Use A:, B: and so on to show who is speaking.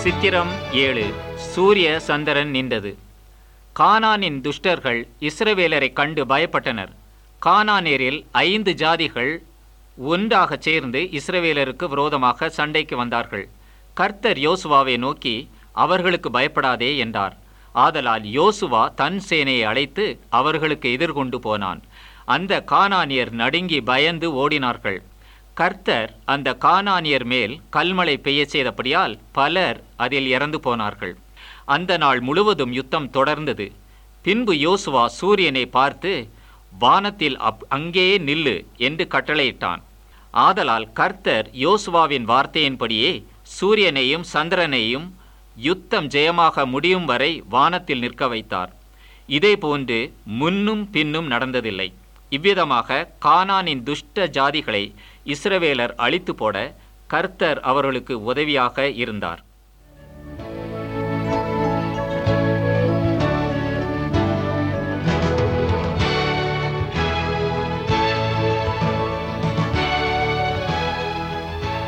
A: சித்திரம் ஏழு சூரிய சந்திரன் நின்றது கானானின் துஷ்டர்கள் இஸ்ரவேலரை கண்டு பயப்பட்டனர் கானானேரில் ஐந்து ஜாதிகள் ஒன்றாகச் சேர்ந்து இஸ்ரவேலருக்கு விரோதமாக சண்டைக்கு வந்தார்கள் கர்த்தர் யோசுவாவை நோக்கி அவர்களுக்கு பயப்படாதே என்றார் ஆதலால் யோசுவா தன் சேனையை அழைத்து அவர்களுக்கு எதிர்கொண்டு போனான் அந்த கானானியர் நடுங்கி பயந்து ஓடினார்கள் கர்த்தர் அந்த கானானியர் மேல் கல்மழை பெய்யச் செய்தபடியால் பலர் அதில் இறந்து போனார்கள் அந்த நாள் முழுவதும் யுத்தம் தொடர்ந்தது பின்பு யோசுவா சூரியனை பார்த்து வானத்தில் அப் அங்கேயே நில்லு என்று கட்டளையிட்டான் ஆதலால் கர்த்தர் யோசுவாவின் வார்த்தையின்படியே சூரியனையும் சந்திரனையும் யுத்தம் ஜெயமாக முடியும் வரை வானத்தில் நிற்க வைத்தார் இதேபோன்று முன்னும் பின்னும் நடந்ததில்லை இவ்விதமாக கானானின் துஷ்ட ஜாதிகளை இஸ்ரவேலர் அழித்து போட கர்த்தர் அவர்களுக்கு உதவியாக இருந்தார்